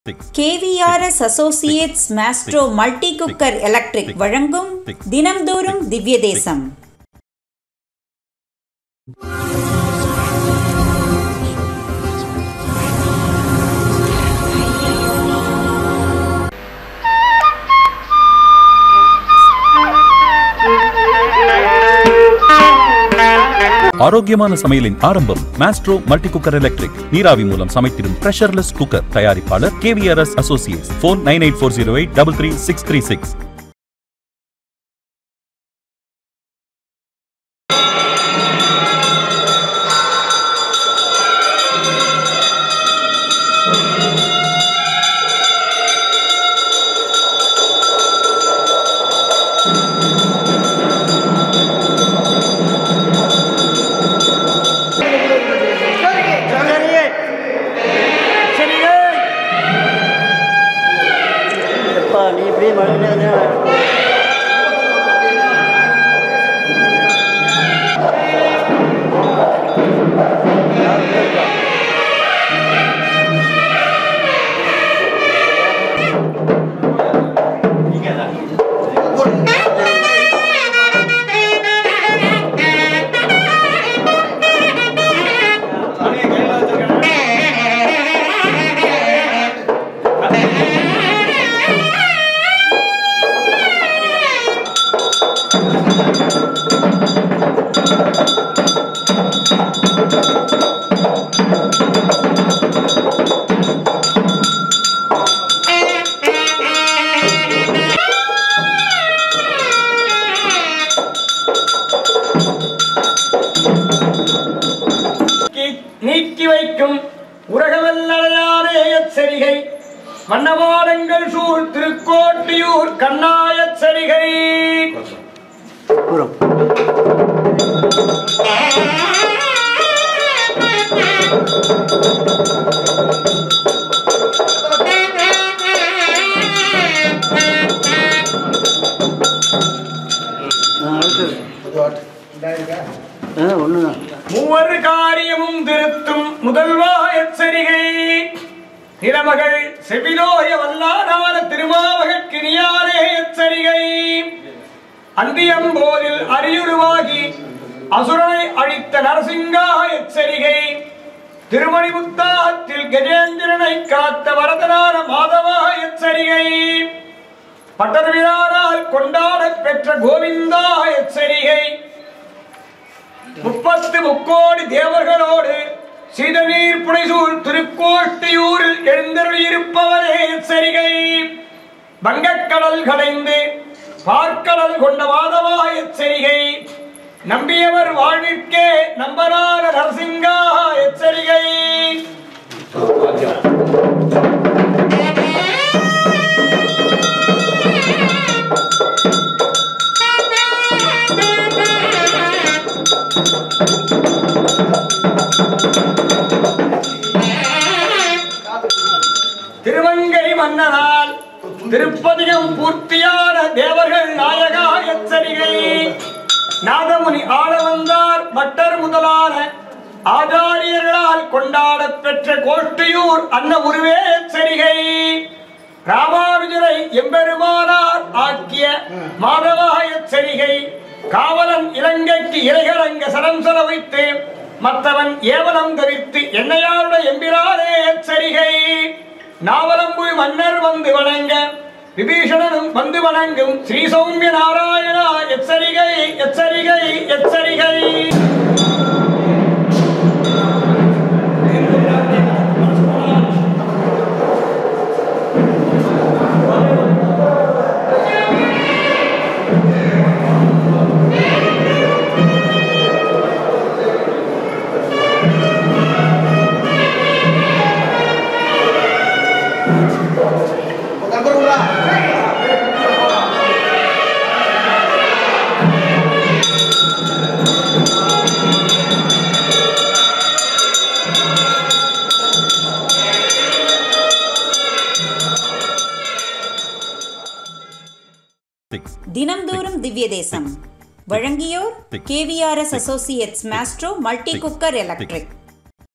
KVRS associates maestro multi cooker electric வழங்கும் தினம்தோறும் திவ்ய தேசம் ஆரோக்கியமான சமையலின் ஆரம்பம் மாஸ்ட்ரோ மல்டி குக்கர் எலக்ட்ரிக் நீராவி மூலம் சமைத்திடும் பிரஷர்லெஸ் குக்கர் தயாரிப்பாளர் KVRS associates phone nine eight four zero eight double three six three six எப்பா நீ இப்படியே மழை நீக்கி- நீக்கி வைக்கும் உலகவல்லடையாரே எச்சரிகை வண்ணவாடங்கள் சூழ் திருக்கோட்டியூர் கண்ணாயச் சரிகை பூரம் ஆ, அடுத்தது ஆ ஒன்று தான் மூவர் காரியமும் திருத்தும் முதல்வா எச்சரிகை நிலமகள் செவிலோய வல்லாதார திருமாவகற்கு நியாரே எச்சரிகை அந்தியம்போதில் அரியுருவாகி அசுரனை அழித்த நரசிங்கா எச்சரிகை திருமணிமுத்தாத்தில் கஜேந்திரனை காத்த வரதனான மாதவா எச்சரிகை பட்டர்விழானால் கொண்டாடப் பெற்ற கோவிந்தா எச்சரிகை முப்பத்து முக்கோடி தேவர்களோடு சீதநீர் புடைசூழ் திருக்கோட்டியூரில் எழுந்தருளியிருப்பவரே எச்சரிகை வங்கக்கடல் கடைந்து பார்க்கடல் கொண்ட மாதவா எச்சரிகை நம்பியவர் வாழ்விற்கே நம்பரான நரசிங்கா எச்சரிகை திருவங்கை மன்னனால் திருப்பதிகம் பூர்த்தியான தேவர்கள் நாயகா எச்சரிகை நாதமுனி ஆள வந்தார் பட்டர் முதலான ஆச்சாரியர்களால் கொண்டாடப் பெற்ற கோஷ்டியூர் அன்ன உருவே எச்சரிகை ராமானுஜரை எம்பெருமானார் ஆக்கிய மாதவா எச்சரிகை காவலன் இலங்கைக்கு இலைகரங்க சரம் செல வைத்து மற்றவன் ஏவலம் தவிர்த்து என்னையாருடைய எம்பிரானே எச்சரிகை நாவலம்புய் மன்னர் வந்து வணங்க விபீஷணனும் வந்து வணங்கும் ஸ்ரீ சௌமிய நாராயணா எச்சரிகை எச்சரிகை எச்சரிகை தினம்தோறும் திவ்ய தேசம் வழங்கியோர் KVRS associates maestro multi cooker electric